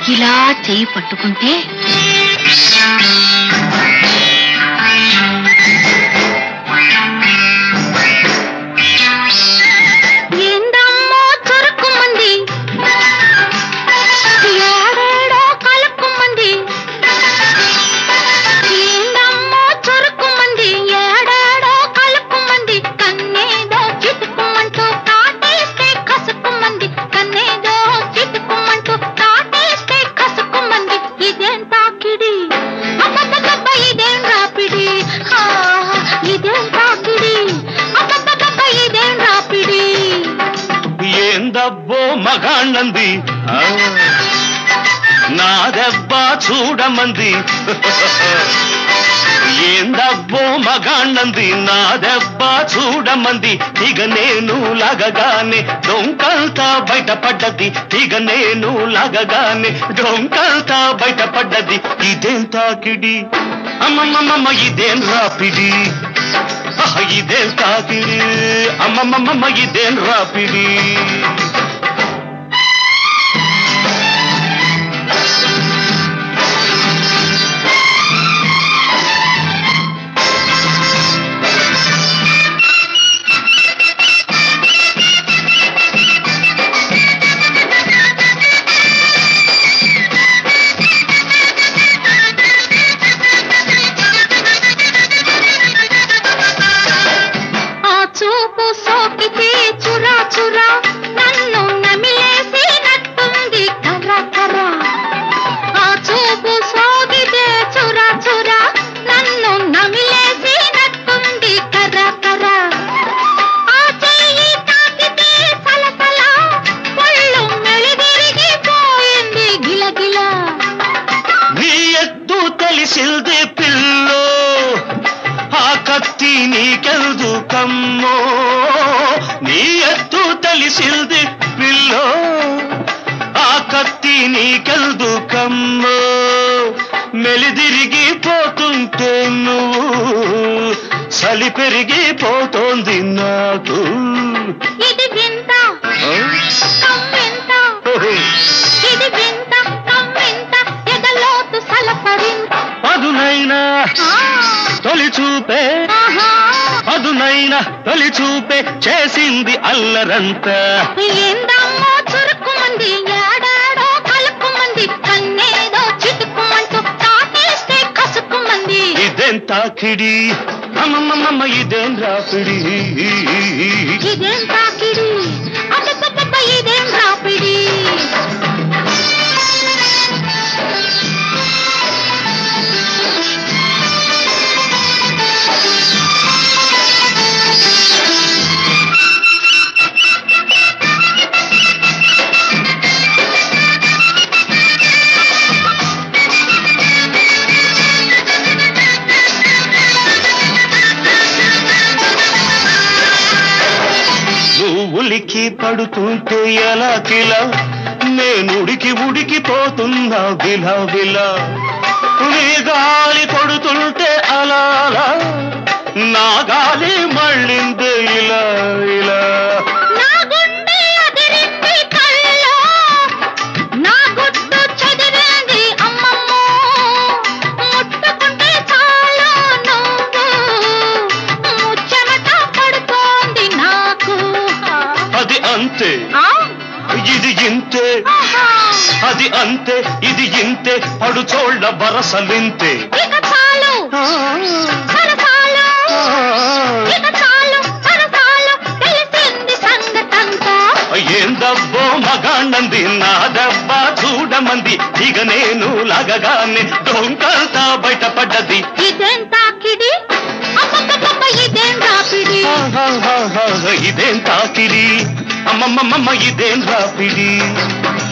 ఇలా చెయ్యి పట్టుకుంటే ఏందమ్మో చురుక్కుమంది ఏడేడో కలుక్కుమంది ఏందమ్మో చురుక్కుమంది ఏడేడో కలుక్కుమంది కన్నేదో చిటుకుమంటూ కాటేస్తే కసుకుమంది కన్నేదో చిటుకుమంటూ కాటేస్తే కసుకుమంది ఇదేం తాకిడి అబ్బబ్బబ్బ ఇదేం రాపిడి ఆ, ఇదేం తాకిడి అబ్బబ్బబ్బ ఇదేం రాపిడి ఏందబ్బో మగాణ్ణంది ఆ, నా దెబ్బ చూడమంది ఏందబ్బో మగాణ్ణంది నా దెబ్బ చూడమంది ఇక నేను లగగానే డొంకంతా బయటపడ్డది ఇక నేను లగగానే డొంకంతా బయటపడ్డది ఇదేం తాకిడి అమ్మమ్మమ్మ ఇదేం రాపిడి ఆహ్, ఇదేం తాకిడి అమ్మమ్మమ్మ ఇదేం రాపిడి ఆ చూపు సోకితే చురా చురా నన్ను నమిలేసినట్టుంది కర్ర కర్ర ఆ చూపు సోకితే చురా చురా నన్ను నమిలేసినట్టుంది కర్ర కర్ర ఆ చెయ్యి తాకితే సలసల ఒళ్ళు మెలిదిరిగిపోయింది గిలగిల నీ ఎత్తు తెలిసింది పిల్లో ఆ కత్తి నీకెల్దు కమ్మో నీ ఎత్తు తెలిసింది పిల్లో ఆ కత్తి నీకెల్దు కమ్మో మెలిదిరిగిపోతుంటే నువ్వు చలి పెరిగిపోతోంది నాకు ఇది వింత ఆ? కమ్మింత ఓహో. ఇది వింత కమ్మింత ఎదలోతు సలపరింత అదునైనా ఆ, తొలి చూపే ఆహా. అదునైనా తొలి చూపే చేసింది అల్లరంతా ఏందమ్మో చురుక్కుమంది ఏడాడో కలుక్కుమంది కన్నేదో చిటుకుమంటూ కాటేస్తే కసుక్కుమంది ఇదేం తాకిడి అమ్మమ్మమ్మ ఇదేం రాపిడి ఇదేం తాకిడి అబ్బబ్బబ్బ ఇదేం రాపిడి నువ్వు ఉలికి పడుతుంటే ఎలా కిలా నేను ఉడికి ఉడికిపోతున్నా విలా విలా నీ గాలి కొడుతుంటే అలా అలా నా గాలి మళ్ళిందే ఇలా ఇలా నా గుండె అదిరింది కళ్ళో నా గుడ్డు చెదిరింది అమ్మమ్మో ముట్టుకుంటే చాలు నువ్వు ముచ్చమట పడుతోంది నాకు అది అంతే ఆ? ఇది ఇంతే ఆహా. అది అంతే ఇది ఇంతే పడుచోళ్ళ వరసలింతే ఇక చాలు సరసాలు ఇక చాలు సరసాలు తెలిసింది సంగతంతా ఏందబ్బో మగాణ్ణంది నా దెబ్బ చూడమంది ఇక నేను లగగానే డొంకంతా బయటపడ్డది ఇదేం తాకిడి అబ్బబ్బబ్బ ఇదేం రాపిడి ఆహాహాహా, ఇదేం తాకిడి అమ్మమ్మమ్మ ఇదేం రాపిడి